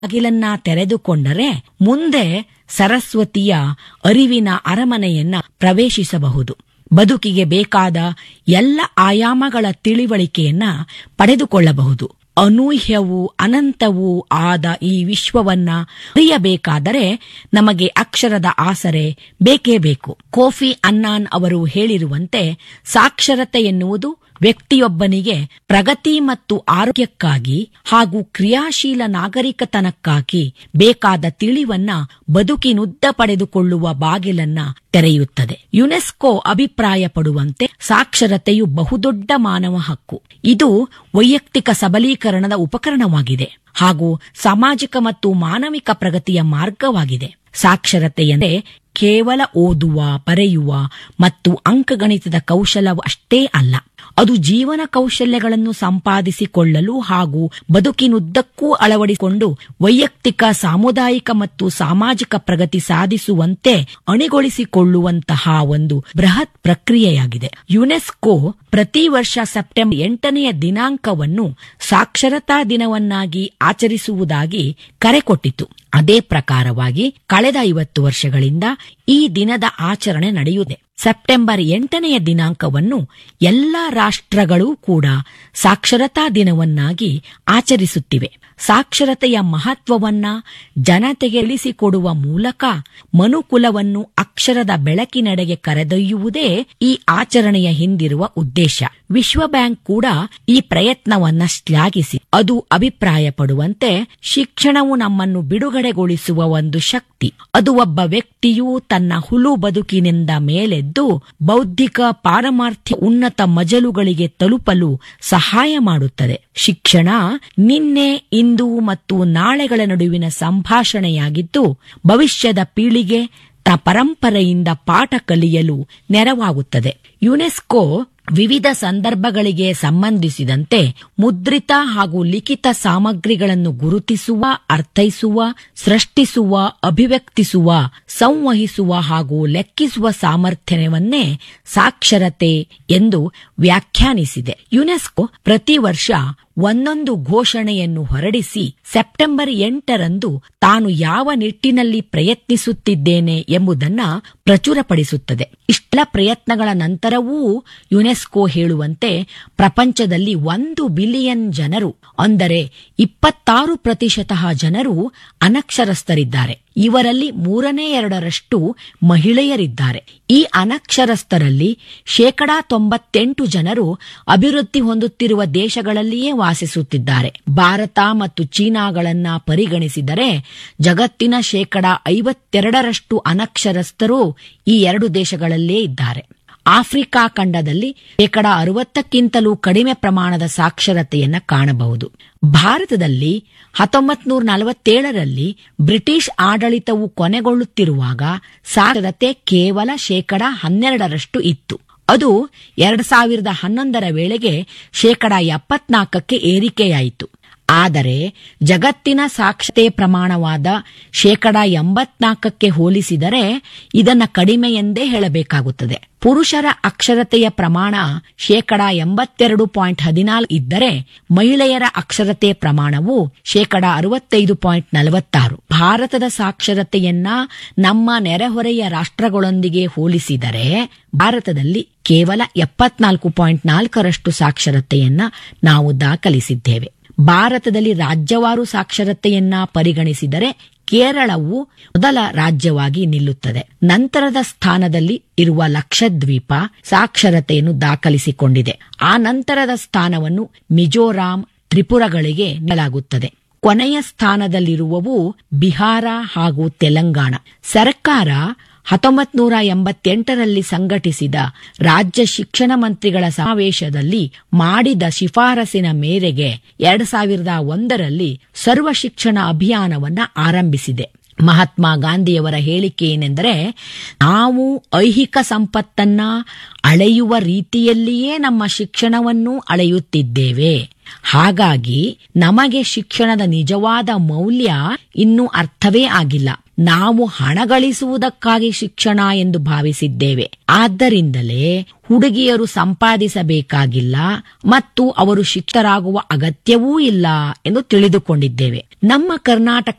ಬಾಗಿಲನ್ನ ತೆರೆದುಕೊಂಡರೆ ಮುಂದೆ ಸರಸ್ವತಿಯ ಅರಿವಿನ ಅರಮನೆಯನ್ನ ಪ್ರವೇಶಿಸಬಹುದು ಬದುಕಿಗೆ ಬೇಕಾದ ಎಲ್ಲ ಆಯಾಮಗಳ ತಿಳಿವಳಿಕೆಯನ್ನ ಪಡೆದುಕೊಳ್ಳಬಹುದು ಅನೂಹ್ಯವೂ ಅನಂತವೂ ಆದ ಈ ವಿಶ್ವವನ್ನ ಅರಿಯಬೇಕಾದರೆ ನಮಗೆ ಅಕ್ಷರದ ಆಸರೆ ಬೇಕೇ ಬೇಕು ಕೋಫಿ ಅನ್ನಾನ್ ಅವರು ಹೇಳಿರುವಂತೆ ಸಾಕ್ಷರತೆ ಎನ್ನುವುದು ವ್ಯಕ್ತಿಯೊಬ್ಬನಿಗೆ ಪ್ರಗತಿ ಮತ್ತು ಆರೋಗ್ಯಕ್ಕಾಗಿ ಹಾಗೂ ಕ್ರಿಯಾಶೀಲ ನಾಗರಿಕತನಕ್ಕಾಗಿ ಬೇಕಾದ ತಿಳಿವನ್ನ ಬದುಕಿನುದ್ದ ಪಡೆದುಕೊಳ್ಳುವ ಬಾಗಿಲನ್ನ ತೆರೆಯುತ್ತದೆ ಯುನೆಸ್ಕೋ ಅಭಿಪ್ರಾಯ ಪಡುವಂತೆ ಸಾಕ್ಷರತೆಯು ಬಹುದೊಡ್ಡ ಮಾನವ ಹಕ್ಕು ಇದು ವೈಯಕ್ತಿಕ ಸಬಲೀಕರಣದ ಉಪಕರಣವಾಗಿದೆ ಹಾಗೂ ಸಾಮಾಜಿಕ ಮತ್ತು ಮಾನವಿಕ ಪ್ರಗತಿಯ ಮಾರ್ಗವಾಗಿದೆ ಸಾಕ್ಷರತೆಯಂದರೆ ಕೇವಲ ಓದುವ ಬರೆಯುವ ಮತ್ತು ಅಂಕಗಣಿತದ ಕೌಶಲವು ಅಷ್ಟೇ ಅಲ್ಲ ಅದು ಜೀವನ ಕೌಶಲ್ಯಗಳನ್ನು ಸಂಪಾದಿಸಿಕೊಳ್ಳಲು ಹಾಗೂ ಬದುಕಿನುದ್ದಕ್ಕೂ ಅಳವಡಿಸಿಕೊಂಡು ವೈಯಕ್ತಿಕ ಸಾಮುದಾಯಿಕ ಮತ್ತು ಸಾಮಾಜಿಕ ಪ್ರಗತಿ ಸಾಧಿಸುವಂತೆ ಅಣಿಗೊಳಿಸಿಕೊಳ್ಳುವಂತಹ ಒಂದು ಬೃಹತ್ ಪ್ರಕ್ರಿಯೆಯಾಗಿದೆ ಯುನೆಸ್ಕೋ ಪ್ರತಿ ವರ್ಷ ಸೆಪ್ಟೆಂಬರ್ ಎಂಟನೆಯ ದಿನಾಂಕವನ್ನು ಸಾಕ್ಷರತಾ ದಿನವನ್ನಾಗಿ ಆಚರಿಸುವುದಾಗಿ ಕರೆ ಕೊಟ್ಟಿತು ಅದೇ ಪ್ರಕಾರವಾಗಿ ಕಳೆದ ಐವತ್ತು ವರ್ಷಗಳಿಂದ ಈ ದಿನದ ಆಚರಣೆ ನಡೆಯುತ್ತದೆ ಸೆಪ್ಟೆಂಬರ್ ಎಂಟನೆಯ ದಿನಾಂಕವನ್ನು ಎಲ್ಲ ರಾಷ್ಟ್ರಗಳೂ ಕೂಡ ಸಾಕ್ಷರತಾ ದಿನವನ್ನಾಗಿ ಆಚರಿಸುತ್ತಿವೆ ಸಾಕ್ಷರತೆಯ ಮಹತ್ವವನ್ನ ಜನತೆಗೆ ಇಳಿಸಿಕೊಡುವ ಮೂಲಕ ಮನುಕುಲವನ್ನು ಅಕ್ಷರದ ಬೆಳಕಿನೆಡೆಗೆ ಕರೆದೊಯ್ಯುವುದೇ ಈ ಆಚರಣೆಯ ಹಿಂದಿರುವ ಉದ್ದೇಶ ವಿಶ್ವ ಬ್ಯಾಂಕ್ ಕೂಡ ಈ ಪ್ರಯತ್ನವನ್ನ ಶ್ಲಾಘಿಸಿ ಅದು ಅಭಿಪ್ರಾಯ ಪಡುವಂತೆ ಶಿಕ್ಷಣವು ನಮ್ಮನ್ನು ಬಿಡುಗಡೆಗೊಳಿಸುವ ಒಂದು ಶಕ್ತಿ ಅದು ಒಬ್ಬ ವ್ಯಕ್ತಿಯು ತನ್ನ ಹುಲು ಬದುಕಿನಿಂದ ಮೇಲೆದ್ದು ಬೌದ್ಧಿಕ ಪಾರಮಾರ್ಥ್ಯ ಉನ್ನತ ಮಜಲುಗಳಿಗೆ ತಲುಪಲು ಸಹಾಯ ಮಾಡುತ್ತದೆ ಶಿಕ್ಷಣ ನಿನ್ನೆ ಇಂದು ಮತ್ತು ನಾಳೆಗಳ ನಡುವಿನ ಸಂಭಾಷಣೆಯಾಗಿದ್ದು ಭವಿಷ್ಯದ ಪೀಳಿಗೆ ತ ಪರಂಪರೆಯಿಂದ ಪಾಠ ಕಲಿಯಲು ನೆರವಾಗುತ್ತದೆ ಯುನೆಸ್ಕೋ ವಿವಿಧ ಸಂದರ್ಭಗಳಿಗೆ ಸಂಬಂಧಿಸಿದಂತೆ ಮುದ್ರಿತ ಹಾಗೂ ಲಿಖಿತ ಸಾಮಗ್ರಿಗಳನ್ನು ಗುರುತಿಸುವ ಅರ್ಥೈಸುವ ಸೃಷ್ಟಿಸುವ ಅಭಿವ್ಯಕ್ತಿಸುವ ಸಂವಹಿಸುವ ಹಾಗೂ ಲೆಕ್ಕಿಸುವ ಸಾಮರ್ಥ್ಯವನ್ನೇ ಸಾಕ್ಷರತೆ ಎಂದು ವ್ಯಾಖ್ಯಾನಿಸಿದೆ ಯುನೆಸ್ಕೋ ಪ್ರತಿ ವರ್ಷ ಒಂದೊಂದು ಘೋಷಣೆಯನ್ನು ಹೊರಡಿಸಿ ಸೆಪ್ಟೆಂಬರ್ ಎಂಟರಂದು ತಾನು ಯಾವ ನಿಟ್ಟಿನಲ್ಲಿ ಪ್ರಯತ್ನಿಸುತ್ತಿದ್ದೇನೆ ಎಂಬುದನ್ನ ಪ್ರಚುರಪಡಿಸುತ್ತದೆ ಇಷ್ಟೆಲ್ಲ ಪ್ರಯತ್ನಗಳ ನಂತರವೂ ಯುನೆಸ್ಕೋ ಹೇಳುವಂತೆ ಪ್ರಪಂಚದಲ್ಲಿ ಒಂದು ಬಿಲಿಯನ್ ಜನರು ಅಂದರೆ ಇಪ್ಪತ್ತಾರು ಪ್ರತಿಶತ ಜನರು ಅನಕ್ಷರಸ್ಥರಿದ್ದಾರೆ ಇವರಲ್ಲಿ ಮೂರನೇ ಎರಡರಷ್ಟು ಮಹಿಳೆಯರಿದ್ದಾರೆ ಈ ಅನಕ್ಷರಸ್ಥರಲ್ಲಿ ಶೇಕಡಾ ತೊಂಬತ್ತೆಂಟು ಜನರು ಅಭಿವೃದ್ಧಿ ಹೊಂದುತ್ತಿರುವ ದೇಶಗಳಲ್ಲಿಯೇ ವಾಸಿಸುತ್ತಿದ್ದಾರೆ ಭಾರತ ಮತ್ತು ಚೀನಾಗಳನ್ನ ಪರಿಗಣಿಸಿದರೆ ಜಗತ್ತಿನ ಶೇಕಡಾ ಐವತ್ತೆರಡರಷ್ಟು ಅನಕ್ಷರಸ್ಥರು ಈ ಎರಡು ದೇಶಗಳಲ್ಲೇ ಇದ್ದಾರೆ ಆಫ್ರಿಕಾ ಖಂಡದಲ್ಲಿ ಶೇಕಡ ಅರವತ್ತಕ್ಕಿಂತಲೂ ಕಡಿಮೆ ಪ್ರಮಾಣದ ಸಾಕ್ಷರತೆಯನ್ನ ಕಾಣಬಹುದು ಭಾರತದಲ್ಲಿ ಹತ್ತೊಂಬತ್ ನೂರ ನಲವತ್ತೇಳರಲ್ಲಿ ಬ್ರಿಟಿಷ್ ಆಡಳಿತವು ಕೊನೆಗೊಳ್ಳುತ್ತಿರುವಾಗ ಸಾಕ್ಷರತೆ ಕೇವಲ ಶೇಕಡ ಹನ್ನೆರಡರಷ್ಟು ಇತ್ತು ಅದು ಎರಡ್ ಸಾವಿರದ ಹನ್ನೊಂದರ ವೇಳೆಗೆ ಶೇಕಡ ಎಪ್ಪತ್ನಾಲ್ಕಕ್ಕೆ ಏರಿಕೆಯಾಯಿತು ಆದರೆ ಜಗತ್ತಿನ ಸಾಕ್ಷರತೆ ಪ್ರಮಾಣವಾದ ಶೇಕಡ ಎಂಬತ್ನಾಲ್ಕಕ್ಕೆ ಹೋಲಿಸಿದರೆ ಇದನ್ನ ಕಡಿಮೆ ಎಂದೇ ಹೇಳಬೇಕಾಗುತ್ತದೆ ಪುರುಷರ ಅಕ್ಷರತೆಯ ಪ್ರಮಾಣ ಶೇಕಡ ಎಂಬತ್ತೆರಡು ಪಾಯಿಂಟ್ ಹದಿನಾಲ್ಕು ಇದ್ದರೆ ಮಹಿಳೆಯರ ಅಕ್ಷರತೆ ಪ್ರಮಾಣವು ಶೇಕಡ ಅರವತ್ತೈದು ಪಾಯಿಂಟ್ ನಲವತ್ತಾರು ಭಾರತದ ಸಾಕ್ಷರತೆಯನ್ನ ನಮ್ಮ ನೆರೆಹೊರೆಯ ರಾಷ್ಟ್ರಗಳೊಂದಿಗೆ ಹೋಲಿಸಿದರೆ ಭಾರತದಲ್ಲಿ ಕೇವಲ ಎಪ್ಪತ್ನಾಲ್ಕು ಪಾಯಿಂಟ್ ನಾಲ್ಕರಷ್ಟು ಸಾಕ್ಷರತೆಯನ್ನ ನಾವು ದಾಖಲಿಸಿದ್ದೇವೆ ಭಾರತದಲ್ಲಿ ರಾಜ್ಯವಾರು ಸಾಕ್ಷರತೆಯನ್ನ ಪರಿಗಣಿಸಿದರೆ ಕೇರಳವು ಮೊದಲ ರಾಜ್ಯವಾಗಿ ನಿಲ್ಲುತ್ತದೆ ನಂತರದ ಸ್ಥಾನದಲ್ಲಿ ಇರುವ ಲಕ್ಷದ್ವೀಪ ಸಾಕ್ಷರತೆಯನ್ನು ದಾಖಲಿಸಿಕೊಂಡಿದೆ ಆ ನಂತರದ ಸ್ಥಾನವನ್ನು ಮಿಜೋರಾಂ ತ್ರಿಪುರಗಳಿಗೆ ನೀಡಲಾಗುತ್ತದೆ ಕೊನೆಯ ಸ್ಥಾನದಲ್ಲಿರುವವು ಬಿಹಾರ ಹಾಗೂ ತೆಲಂಗಾಣ ಸರ್ಕಾರ ಹತ್ತೊಂಬತ್ ನೂರ ಎಂಬತ್ತೆಂಟರಲ್ಲಿ ಸಂಘಟಿಸಿದ ರಾಜ್ಯ ಶಿಕ್ಷಣ ಮಂತ್ರಿಗಳ ಸಮಾವೇಶದಲ್ಲಿ ಮಾಡಿದ ಶಿಫಾರಸಿನ ಮೇರೆಗೆ ಎರಡ್ ಸಾವಿರದ ಒಂದರಲ್ಲಿ ಸರ್ವ ಶಿಕ್ಷಣ ಅಭಿಯಾನವನ್ನ ಆರಂಭಿಸಿದೆ ಮಹಾತ್ಮ ಗಾಂಧಿಯವರ ಹೇಳಿಕೆ ಏನೆಂದರೆ ನಾವು ಐಹಿಕ ಸಂಪತ್ತನ್ನ ಅಳೆಯುವ ರೀತಿಯಲ್ಲಿಯೇ ನಮ್ಮ ಶಿಕ್ಷಣವನ್ನು ಅಳೆಯುತ್ತಿದ್ದೇವೆ ಹಾಗಾಗಿ ನಮಗೆ ಶಿಕ್ಷಣದ ನಿಜವಾದ ಮೌಲ್ಯ ಇನ್ನೂ ಅರ್ಥವೇ ಆಗಿಲ್ಲ ನಾವು ಹಣ ಗಳಿಸುವುದಕ್ಕಾಗಿ ಶಿಕ್ಷಣ ಎಂದು ಭಾವಿಸಿದ್ದೇವೆ ಆದ್ದರಿಂದಲೇ ಹುಡುಗಿಯರು ಸಂಪಾದಿಸಬೇಕಾಗಿಲ್ಲ ಮತ್ತು ಅವರು ಶಿಕ್ಷರಾಗುವ ಅಗತ್ಯವೂ ಇಲ್ಲ ಎಂದು ತಿಳಿದುಕೊಂಡಿದ್ದೇವೆ ನಮ್ಮ ಕರ್ನಾಟಕ